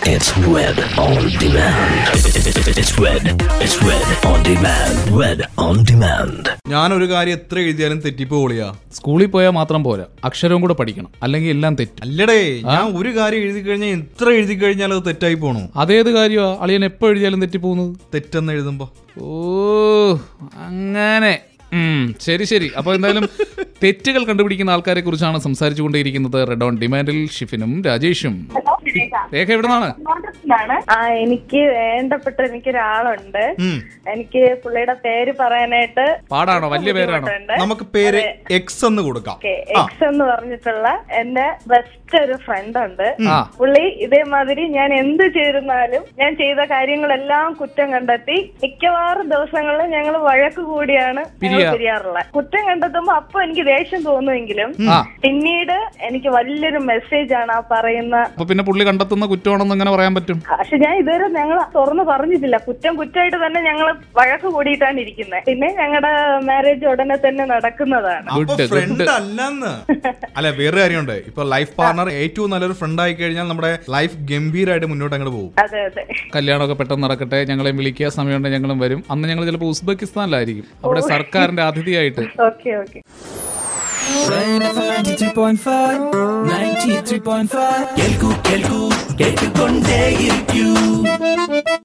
It's Red on Demand. It's Red. It's Red on Demand. Red on Demand. ഞാനൊരു കാര്യം എത്ര എഴുതിയാലും തെറ്റിപ്പോളിയാ സ്കൂളിൽ പോയാൽ മാത്രം പോരാ അക്ഷരവും കൂടെ പഠിക്കണം അല്ലെങ്കിൽ എല്ലാം തെറ്റും അല്ലടേ ഞാൻ ഒരു കാര്യം എഴുതി കഴിഞ്ഞാൽ എത്ര എഴുതി കഴിഞ്ഞാൽ അത് തെറ്റായി പോണു അതേത് കാര്യമാ അളിയൻ എപ്പോ എഴുതിയാലും തെറ്റിപ്പോകുന്നത് തെറ്റെന്ന് എഴുതുമ്പോ ഓ അങ്ങനെ ഉം, ശരി ശരി അപ്പൊ എന്തായാലും തെറ്റുകൾ കണ്ടുപിടിക്കുന്ന ആൾക്കാരെ കുറിച്ചാണ് സംസാരിച്ചുകൊണ്ടേയിരിക്കുന്നത് റെഡ് ഓൺ ഡിമാൻഡിൽ ഷിഫിനും രാജേഷും രേഖ എവിടുന്നാണ് ആ എനിക്ക് വേണ്ടപ്പെട്ട എനിക്കൊരാളുണ്ട് ഉം. എനിക്ക് പുള്ളിയുടെ പേര് പറയാനായിട്ട് പാടാണോ വലിയ പേരാണോ ബുദ്ധിമുട്ടുണ്ട്. നമുക്ക് പേര് എക്സ് എന്ന് കൊടുക്കാം ഓക്കെ എക്സ് എന്ന് പറഞ്ഞിട്ടുള്ള എന്റെ ബെസ്റ്റ് ഒരു ഫ്രണ്ട് ഉണ്ട് ആ പുള്ളി ഇതേമാതിരി ഞാൻ എന്ത് ചെയ്തിരുന്നാലും ഞാൻ ചെയ്ത കാര്യങ്ങളെല്ലാം കുറ്റം കണ്ടെത്തി മിക്കവാറും ദിവസങ്ങളിൽ ഞങ്ങൾ വഴക്ക് കൂടിയാണ് ഞങ്ങൾ പിരിയാ. പിരിയാറുള്ളത് കുറ്റം കണ്ടെത്തുമ്പോ അപ്പൊ എനിക്ക് ദേഷ്യം തോന്നുമെങ്കിലും ആ പിന്നീട് എനിക്ക് വലിയൊരു മെസ്സേജ് ആണ് ആ പറയുന്ന അപ്പൊ പിന്നെ പുള്ളി കണ്ടെത്തുന്ന കുറ്റമാണെന്ന് എങ്ങനെ പറയാൻ പറ്റും പക്ഷെ ഞാൻ ഇതുവരെ ഞങ്ങൾ തുറന്നു പറഞ്ഞിട്ടില്ല കുറ്റം കുറ്റമായിട്ട് തന്നെ ഞങ്ങൾ വഴക്ക് കൂടിയിട്ടാണ് ഇരിക്കുന്നത് പിന്നെ ഞങ്ങളുടെ മാരേജ് ഉടനെ തന്നെ നടക്കുന്നതാണ് അപ്പൊ Good, good. ഫ്രണ്ട് അല്ലെന്ന് അല്ല വേറൊരു കാര്യമുണ്ട് ഇപ്പൊ ലൈഫ് പാർട്ണർ ഏറ്റവും നല്ലൊരു ഫ്രണ്ട് ആയി കഴിഞ്ഞാൽ നമ്മുടെ ലൈഫ് ഗംഭീരമായിട്ട് മുന്നോട്ട് അങ്ങോട്ട് പോകും അതെ അതെ കല്യാണമൊക്കെ പെട്ടെന്ന് നടക്കട്ടെ ഞങ്ങളെ വിളിക്കുക സമയമുണ്ട് ഞങ്ങളും വരും അന്ന് ഞങ്ങൾ ചിലപ്പോൾ ഉസ്ബെക്കിസ്ഥാനിലായിരിക്കും അവിടെ സർക്കാരിന്റെ അതിഥിയായിട്ട് ഓക്കെ ഓക്കെ Red FM 93.5 93.5 കേൾക്കൂ കേൾക്കൂ കേട്ടുകൊണ്ടേയിരിക്കൂ